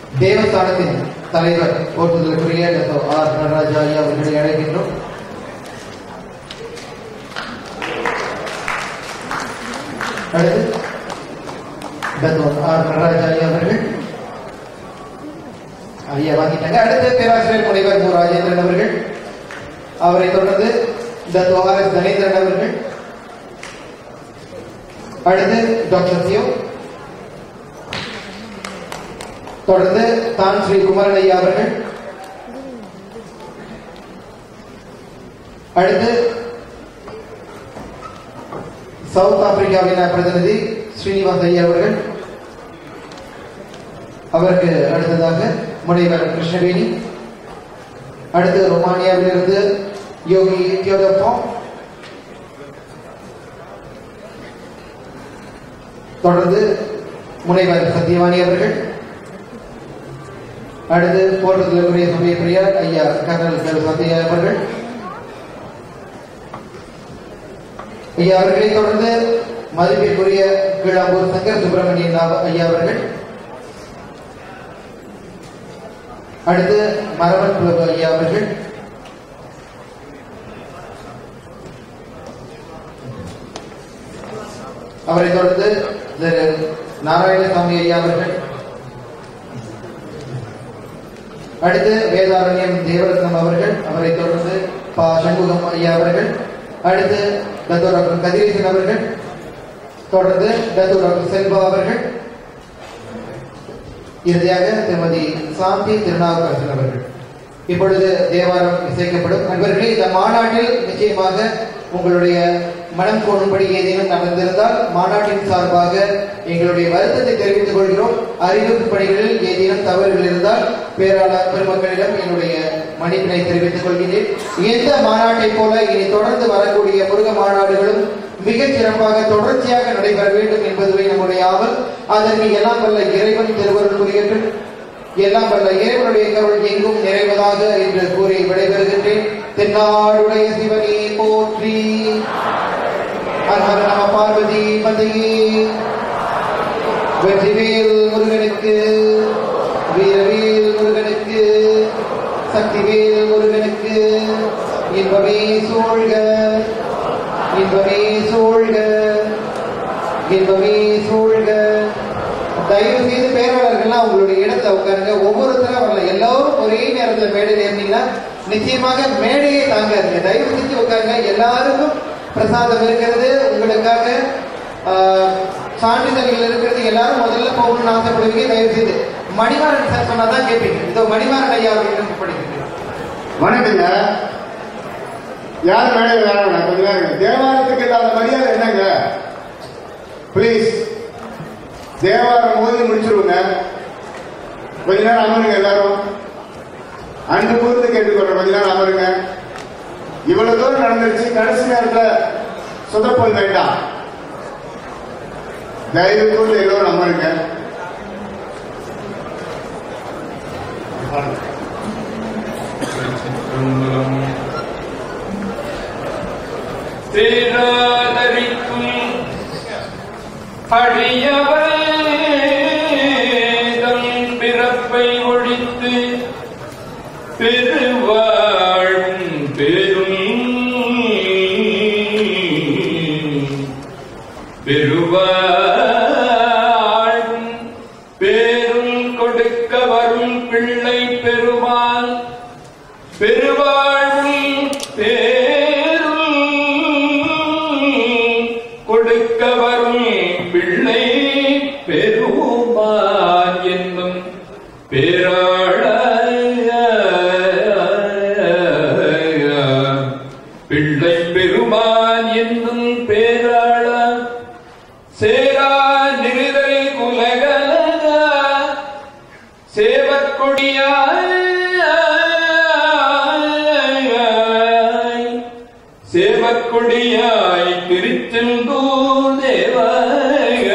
தேவஸ்தானத்தின் தலைவர் போற்றுதலுக்குரிய doctor R Nataraja ஐயா அவர்களை அழைக்கின்றோம் அடுத்து டாக்டர் ஆர் நடராஜா ஐயா அவர்கள் ஐயா வாங்கிட்டாங்க அடுத்து பேராசிரியர் முனைவர் மு ராஜேந்திரன் அவர்கள் அவரை தொடர்ந்து டாக்டர் ஆர் எஸ் கணேந்திரன் அவர்கள் அடுத்து டாக்டர் சியோ தொடர்ந்து தான் ஸ்ரீ குமரன் ஐயா அவர்கள் அடுத்து சவுத் ஆப்பிரிக்காவின் பிரதிநிதி ஸ்ரீனிவாஸ் ஐயா அவர்கள் அவருக்கு அடுத்ததாக முனைவர் கிருஷ்ணவேணி அடுத்து ரொமானியாவிலிருந்து யோகி தியோதப்போ தொடர்ந்து முனைவர் சத்யவாணி அவர்கள் அடுத்து போற்றுதலுக்குரிய சமயப்பிரியார் ஐயா கர்னல் திரு சத்யா அவர்கள் ஐயா அவர்களை தொடர்ந்து மதிப்பிற்குரிய கீழாம்பூர் சங்கர் சுப்பிரமணியன் நாவ- ஐயா அவர்கள் அடுத்து மரவன் பிரபு ஐயா அவர்கள் அவரை தொடர்ந்து திரு நாராயணசாமி ஐயா அவர்கள் அடுத்து வேதாரண்யம் தேவரத்னம் அவர்கள் அவரை தொடர்ந்து பா சண்முகம் ஐயா அவர்கள் அடுத்து டத்தோ டாக்டர் கதிரேசன் அவர்கள் தொடர்ந்து டத்தோ டாக்டர் செல்வா அவர்கள் இறுதியாக திருமதி சாந்தி திருநாவுக்கரசன் அவர்கள் இப்பொழுது தேவாரம் இசைக்கப்படும் நண்பர்களே இந்த மாநாட்டில் நிச்சயமாக உங்களுடைய மனம் கோணும்படி ஏதேனும் நடந்திருந்தால் மாநாட்டின் சார்பாக எங்களுடைய வருத்தத்தை தெரிவித்துக் கொள்கிறோம் அறிவிப்பு பணிகளில் ஏதேனும் தவறுகள் இருந்தால் பேராளர் பெருமக்களிடம் என்னுடைய மன்னிப்பினை தெரிவித்துக் கொள்கிறேன் எந்த மாநாட்டை போல இனி தொடர்ந்து வரக்கூடிய முருக மாநாடுகளும் மிகச் சிறப்பாக தொடர்ச்சியாக நடைபெற வேண்டும் என்பதுவே நம்முடைய ஆவல் அதற்கு எல்லாம் வல்ல இறைவன் திருவருள் புரியட்டும் எல்லாம் வல்ல இறைவனுடைய கருள் எங்கும் நிறைவதாக என்று கூறி விடைபெறுகின்றேன் தென்னாடுடைய சிவனே போற்றி ஹர ஹர நம பார்வதி பதையே வெற்றிவேல் முருகனுக்கு வீரவேல் முருகனுக்கு சக்திவேல் முருகனுக்கு இன்பமே சூழ்க இன்பமே சூழ்க இன்பமே சூழ்க தயவு செய்து பேராளர்கள்லாம் உங்களுடைய இடத்தை உட்காருங்க ஒவ்வொருத்தரும் வரல எல்லாரும் ஒரே நேரத்தில் மேடையில் ஏறினீங்கன்னா நிச்சயமாக மேடையை தாங்காதுங்க தயவு செஞ்சு உட்காருங்க எல்லாருக்கும் பிரசாதம் இருக்கிறது உங்களுக்காக ஆஹ், சான்றிதழ்கள் இருக்கிறது எல்லாரும் முதல்ல போகணும்னு ஆசைப்படுவீங்க தயவு செய்து மணிமாறன் சார் சொன்னாதான் கேட்பீங்க இதோ மணிமாறன் ஐயா அவர்களிடம் படிக்கிறேன் வணக்கங்க யார் மேடையில் வேணாம் கொஞ்ச நேரம் தேவாரத்துக்கு இல்லாத மரியாதை என்னங்க ப்ளீஸ் தேவாரம் மோதி முடிச்சிருவோங்க கொஞ்ச நேரம் அமருங்க எல்லாரும் அன்று கூர்ந்து கேட்டுக்கொள்றேன் கொஞ்ச நேரம் அமருங்க இவ்வளவு தூரம் நடந்துருச்சு கடைசி நேரத்துல சுதப்பல் வேண்டாம் தயவு கூர்ந்து எல்லோரும் அமருங்க பேராதரிக்கும் அழியவதம் பிறப்பை ஒழித்து பெருவாழும் பெரும் பெருவாழும் பேரும் கொடுக்க வரும் பிள்ளை பெருமாள் பெருவாழ்வும் பேரும் கொடுக்க வரும் பிள்ளை பெருமான் என்னும் பேராள பிள்ளை பெருமான் என்னும் பேராள சேரா நிறுதை குலகலக சேவற்கொடியாய் சேவற்கொடியாய் திருச்செந்தூர் தேவாய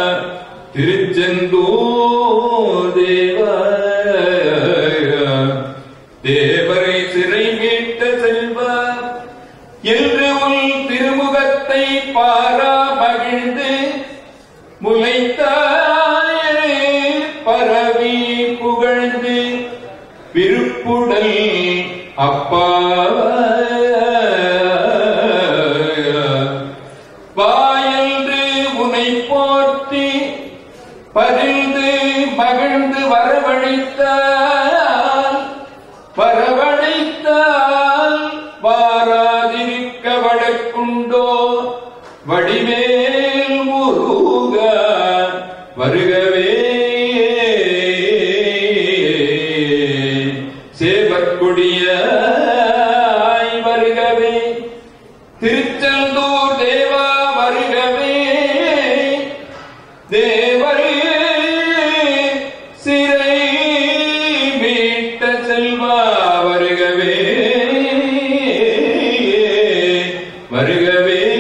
திருச்செந்தூர் தேவாய தேவரை சிறை மீட்ட செல்வா என்று உன் திருமுகத்தை பாரா மகிழ்ந்து முளைத்தாயே பரவி புகழ் திருப்புடல் அப்பா வாயன்று உனை போற்றி பரிந்து மகிழ்ந்து வரவழைத்தால் வரவழைத்தால் வாராதிருக்க வழக்குண்டோ வடிவேல் முருக வருகவே சேவற்கொடியாய் வருகவே திருச்செந்தூர் தேவா வருகவே தேவரே சிறை மீட்ட செல்வா வருகவே வருகவே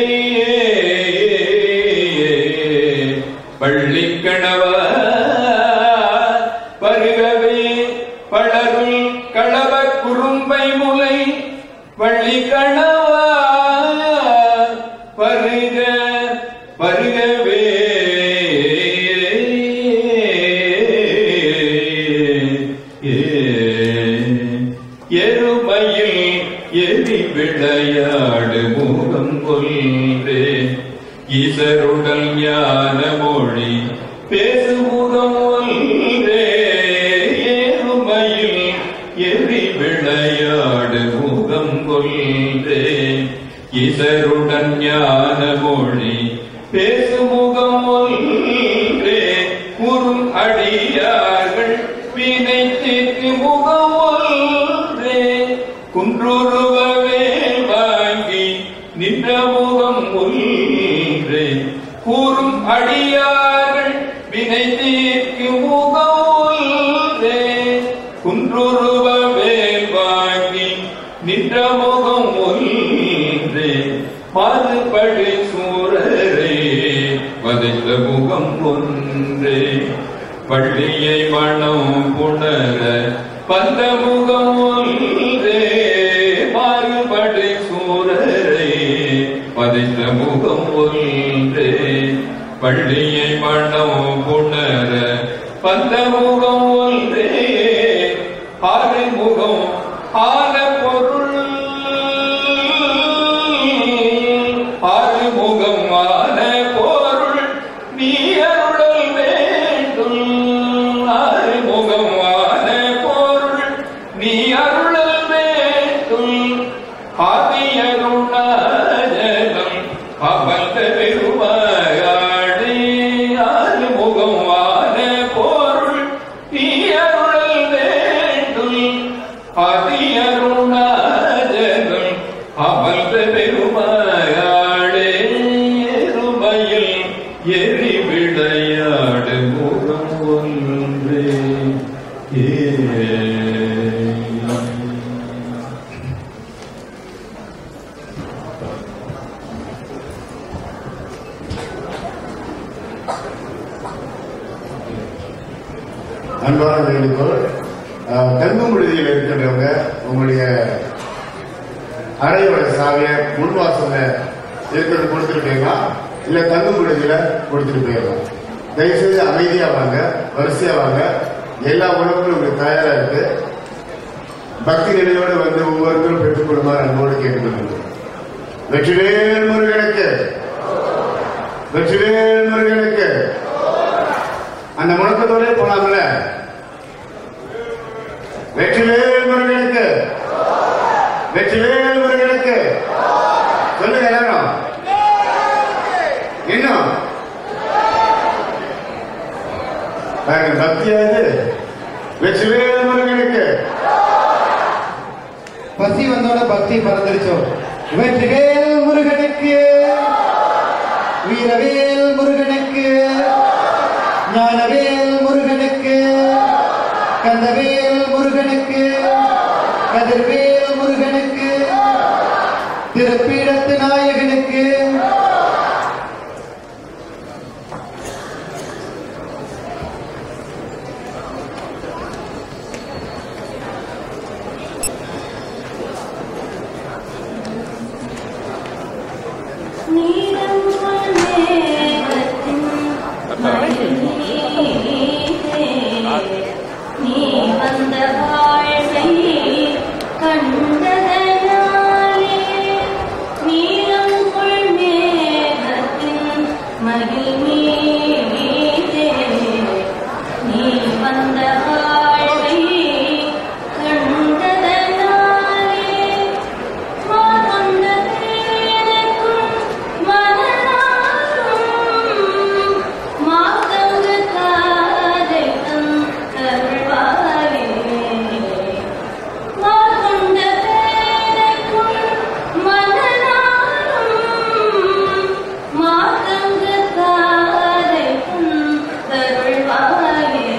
பள்ளிக்கணவா வருகவே பளருள் களவ குறும்பை முலை வள்ளி கணவா வருக வருகவே எருமையில் எரி விளையாடு மூகம் கொல்றே ஈசருடல் ஞான மொழி பேசுமுகம் ஒன்றே எருமையில் எரி விளையாடு முகம் கொல்றே ஈசருடன் ஞான மொழி பேசுமுகம் ஒன்றே குறும் அடியார்கள் வினை தீர்க்கு முகம் ஒன்றே குன்றுருவவே வாங்கி நின்ற முகம் ஒன்றே கூறும் அடியார்கள் வினை தீர்க்கு முகம் ஒன்றே குன்றுருவவே வாங்கி நின்ற முகம் ஒன்றே மாறுபடு சூரரே வதைத்த முகம் ஒன்றே பள்ளியை மனம் புணர பந்த முகம் ஒன்றே மாறுபடு சூரரே வதைத்த முகம் ஒன்றே பள்ளியை மனம் புணர பந்த முகம் ஒன்றே ஆறு முகம் ஆன பொருள் ஆறு முகம் ஆன பொருள் நீ அருளல் வேண்டும் ஆறு முகம் ஆன பொருள் நீ அருளல் வேண்டும் ஆதியருணாஜலம் அவந்த பெருமாளே ஆறு முகம் ஆன பொருள் நீ அருளல் வேண்டும் ஆதியருணாஜலம் அமர்ந்த பெருமாளே எருமையில் எரி விளையாடு முகம் ஒன்றே ஏ அன்பான வேண்டுகோள் அஹ், தங்கும் விடுதியில் இருக்கின்றவங்க உங்களுடைய அறையோட சாவியை முன்வாசல்ல இருக்கிறது கொடுத்துட்டு போயிடலாம் இல்ல தங்கும் விடுதியில கொடுத்துட்டு போயிடலாம் தயவுசெய்து அமைதியா வாங்க வரிசையா வாங்க எல்லா உணவுகளும் உங்களுக்கு தயாரா இருக்கு பக்தி நிலையோடு வந்து ஒவ்வொருத்தரும் பெற்றுக்கொள்ளுமாறு அன்போடு கேட்டுக்கொள்கிறேன் வெற்றிவேல் முருகனுக்கு வெற்றிவேல் முருகனுக்கு அந்த முழக்கத்தோடே போனாங்கல்ல வெற்றிவேல் முருகனுக்கு வெற்றிவேல் முருகனுக்கு சொல்லுங்க எல்லாரும் இன்னும் பாருங்க பக்தியாது வெற்றிவேல் முருகனுக்கு பசி வந்தோட பக்தி பறந்துருச்சோ வெற்றிவேல் முருகனுக்கு வீரவேல் முருகனுக்கு ஞானவேல் முருகனுக்கு கந்தவேல் முருகனுக்கு கதிர்வேல் முருகனுக்கு திருப்பீடத்து நாயகனுக்கு நீலம் மேகத்தின் மடியிலே நீ வந்த வாழ்வை மயில் மீதே நீ வந்த வாழ்வை கண்டதனாலே மாதந்த தேனக்கும் மனநாளும் மாதங்க காதை தந்தருள்வாயே மாதந்த தேனக்கும் மனநாளும் மாதங்க காதை தந்தருள்வாயே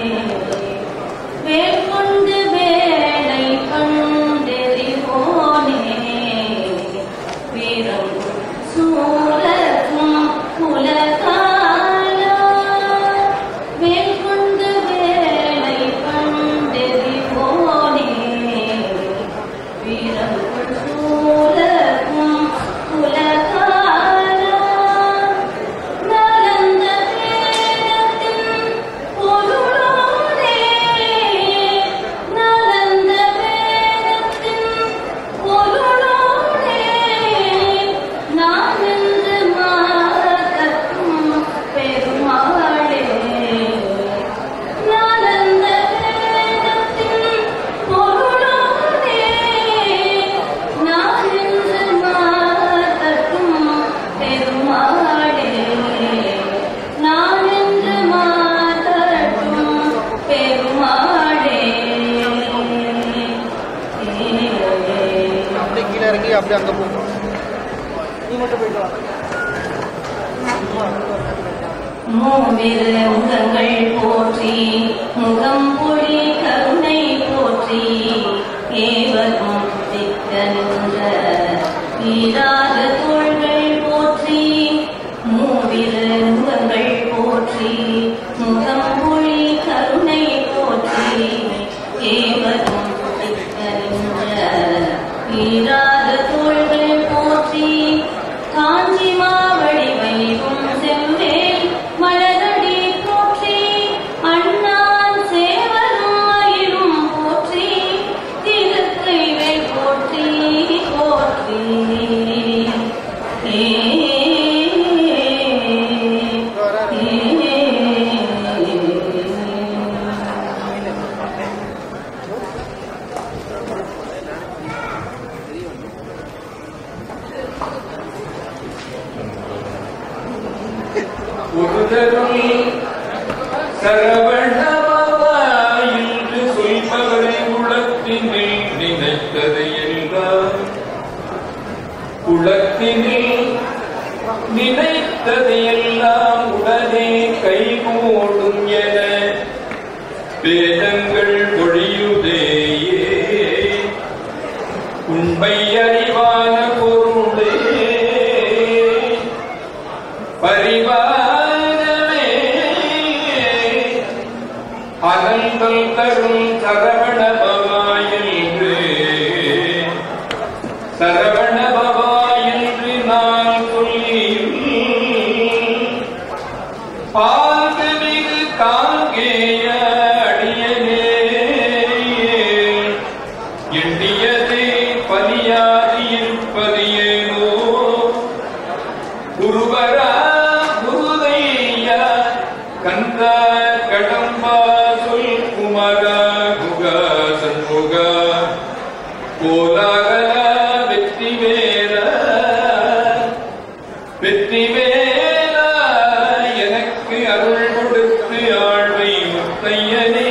வேட்கொண்டு வேலை கண்டெறிவோனே வீரம் சூரக்கும் உலகாலா வேட்கொண்டு வேலை கண்டெறிவோனே வீரம் சூரக்கும் உலகாலா நலந்த வேதத்தின் பொருளோனே நலந்த வேதத்தின் பொருளோனே நான் என்று மாதக்கும் பெருமாளே நலந்த வேதத்தின் பொருளோனே நான் என்று மாதக்கும் பெருமாளே நான் என்று மாதக்கும் பெருமாளே அப்படியே கீழே இறங்கி அப்படியே அங்கே போகும் நீ மட்டும் போயிட்டு வா மூவிரு முகங்கள் போற்றி முகம் பொழி கருணை போற்றி ஏவரும் திக்க நின்ற ஈராத தோள்கள் போற்றி மூவிரு முகங்கள் போற்றி முகம் பொழி கருணை போற்றி ஏவரும் திக்க நின்ற ஈராத தோள்கள் போற்றி காஞ்சி மாவடி வைகும் செவ்வேல் மலரடி போற்றி அண்ணான் சேவலும் மயிலும் போற்றி திருக்கைவேல் போற்றி போற்றி ஏ ஒருதருள் சரவணபவா என்று சொல்பவரை உளத்தினில் நினைத்தது எல்லாம் உளத்தினில் நினைத்தது எல்லாம் உடனே கைகூடும் என வேதங்கள் பொழியுதேயே உண்மை அறிவான பொருளே பரிவாரமே அனந்தல் தரும் சரவண பவாயன்று சரவண பவாயன்று நான் சொல்லியும் பால்கமிகு காங்கேய அடியனே எண்ணியதே பலியாது இருப்பது ஏனோ குருவரா குருதையா கந்தா கடம்பா சொல் குமரா குகா சண்முகா கோலாகல வெற்றி வேல வெற்றி வேல எனக்கு அருள் கொடுத்து ஆழ்வை முத்தையனே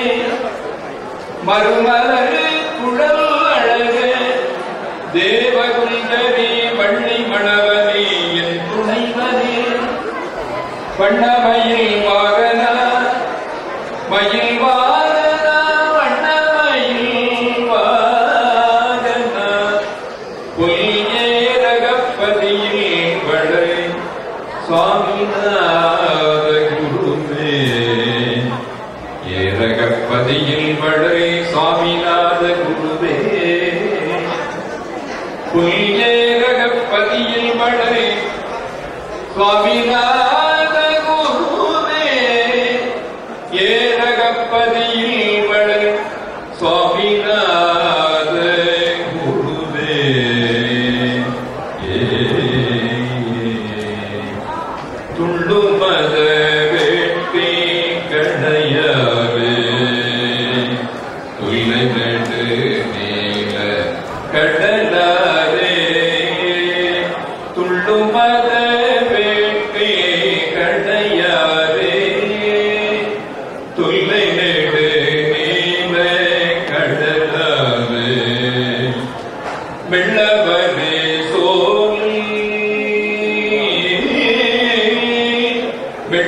மறுமலர் குழல் அழக தேவகுந்தரி வள்ளி மணவனே என் துணைவனே வண்ணமயில் வாகனா மயில் வாகனா வண்ணமயில் வாகனா பொய்யேரகப்பதியில் வளை சுவாமிநாத குருவே ஏரகப்பதியில் வளை சுவாமிநாத குருவே புல்யேரகப்பதியில் வளை சுவாமிநாத குருவே ஏரகப்பதியில்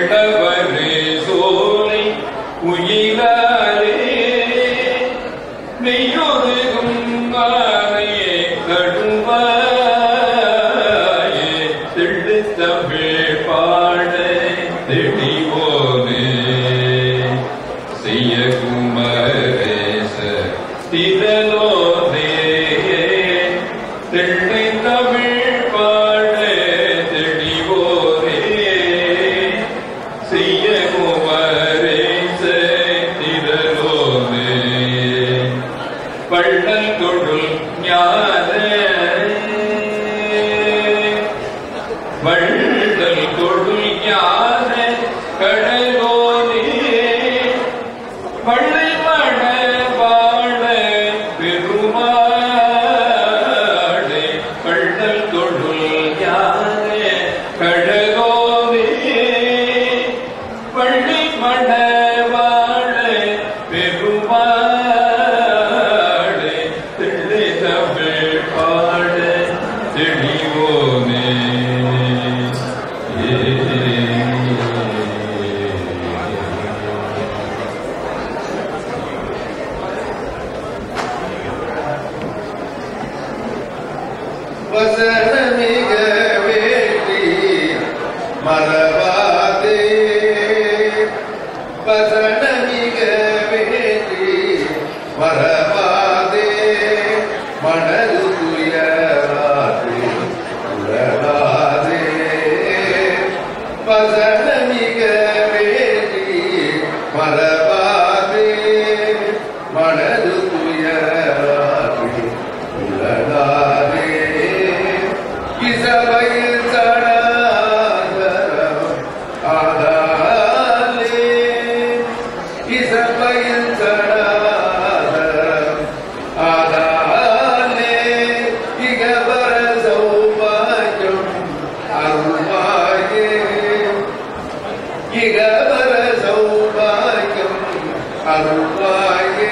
வெள்ளவரே சோலை உயிராரே நெய்யொருகும் ஆரையே கடுவாயே தெள்ளு தமிழ் பாட தெளிவோனே செய்ய குமரேச திரலோனே தெள்ளை தமிழ் பாட தெளிவோனே செய்ய குமரேச திரலோனே பள்ளல் தொடுல் ஞான வள்ளல் தொடுல் ஞான கடலோனே வள்ளை மட வாழ பெருமாளே வள்ளல் தொடுல் ஞான கடலோனே வள்ளி மட வாழ பெருமாளே தெள்ளி தமிழ் பாட தெளிவோனே வசனமிக வேண்டி மறவாதே வசனமிக வேண்டி மறவாதே மணல் துயராதே உழலாதே வசனமிக வேண்டி மறவாதே மணல் துயராதே உலகாதே இசபையில் சடாதரம் ஆதாலே இசபையில் சடாதரம் ஆதாலே இகபர சௌபாகியம் அருள்வாயே இகபர சௌபாகியம் அருள்வாயே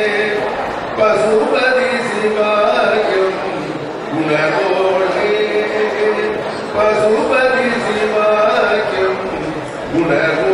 பசுபதி சிவாயம் உணர்வோடே பசுபதி சிவாயம் உணர்வோ